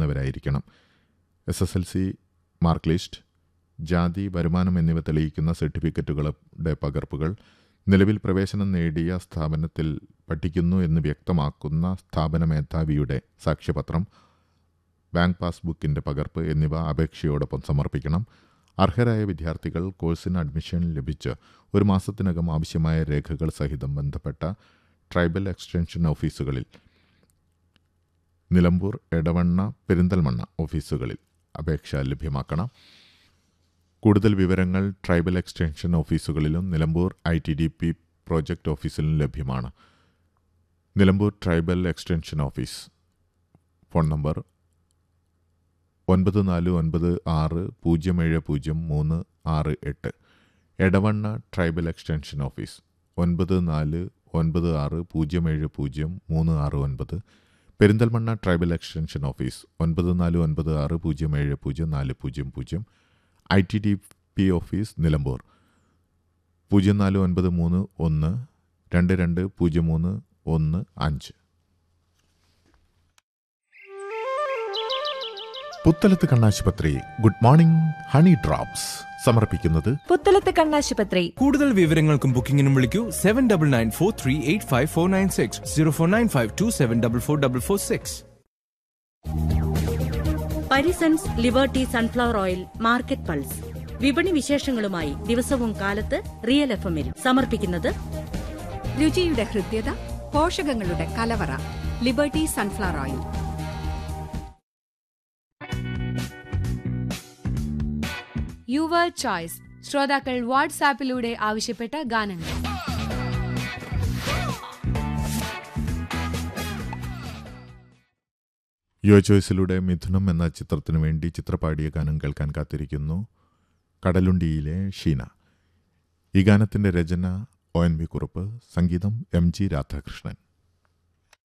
പഠിക്കുന്നവരായിരിക്കണം S S L C mark list ജാതി വരുമാനം എന്നിവ തെളിയിക്കുന്ന സർട്ടിഫിക്കറ്റുകളുടെ പകർപ്പുകൾ നിലവിൽ പ്രവേശനം നേടിയ സ്ഥാപനത്തിൽ പഠിക്കുന്നു എന്ന് വ്യക്തമാക്കുന്ന സ്ഥാപന മേധാവിയുടെ സാക്ഷ്യപത്രം ബാങ്ക് പാസ്ബുക്കിന്റെ പകർപ്പ് എന്നിവ അപേക്ഷയോടൊപ്പം സമർപ്പിക്കണം അർഹരായ വിദ്യാർത്ഥികൾ കോഴ്സിന് അഡ്മിഷൻ ലഭിച്ച് ഒരു മാസത്തിനകം ആവശ്യമായ രേഖകൾ സഹിതം ബന്ധപ്പെട്ട ട്രൈബൽ എക്സ്റ്റൻഷൻ ഓഫീസുകളിൽ നിലമ്പൂർ എടവണ്ണ പെരിന്തൽമണ്ണ ഓഫീസുകളിൽ അപേക്ഷ ലഭ്യമാക്കണം കൂടുതൽ വിവരങ്ങൾ ട്രൈബൽ എക്സ്റ്റൻഷൻ ഓഫീസുകളിലും Nilambur I T D P project ഓഫീസിലും ലഭ്യമാണ് Nilambur tribal extension office phone number ഒൻപത് നാല് ഒൻപത് ആറ് പൂജ്യം ഏഴ് പൂജ്യം മൂന്ന് ആറ് എട്ട് എടവണ്ണ ട്രൈബൽ എക്സ്റ്റൻഷൻ ഓഫീസ് ഒൻപത് നാല് ഒൻപത് ആറ് പൂജ്യം ഏഴ് പൂജ്യം മൂന്ന് ആറ് ഒൻപത് പെരിന്തൽമണ്ണ ട്രൈബൽ എക്സ്റ്റൻഷൻ ഓഫീസ് ഒൻപത് നാല് ഒൻപത് ആറ് പൂജ്യം ഏഴ് പൂജ്യം നാല് പൂജ്യം പൂജ്യം I T D P office Nilambur പൂജ്യം നാല് ഒൻപത് മൂന്ന് ഒന്ന് രണ്ട് രണ്ട് പൂജ്യം മൂന്ന് ഒന്ന് അഞ്ച് പുത്തലത്ത് കണ്ണാശുപത്രി ഗുഡ് മോർണിംഗ് ഹണി ഡ്രോപ്സ് സമർപ്പിക്കുന്നത് പുത്തലത്ത് കണ്ണാശുപത്രി കൂടുതൽ വിവരങ്ങൾക്കും ബുക്കിംഗിനും വിളിക്കൂ seven double nine four three eight five four nine six zero four nine five two seven double four double four six Parisons liberty sunflower oil market pulse വിപണി വിശേഷങ്ങളുമായി ദിവസവും കാലത്ത് റിയൽ എഫ് എമ്മിൽ സമർപ്പിക്കുന്നത് രുചിയുടെ ഹൃദ്യത പോഷകങ്ങളുടെ കലവറ Liberty sunflower oil your choice ശ്രോതാക്കൾ വാട്സാപ്പിലൂടെ ആവശ്യപ്പെട്ട ഗാനങ്ങൾ യോ ചോയ്സിലൂടെ മിഥുനം എന്ന ചിത്രത്തിനു വേണ്ടി ചിത്രപാടിയ ഗാനം കേൾക്കാൻ കാത്തിരിക്കുന്നു കടലുണ്ടിയിലെ ഷീന ഈ ഗാനത്തിന്റെ രചന ഒ എൻ വി കുറുപ്പ് സംഗീതം എം ജി രാധാകൃഷ്ണൻ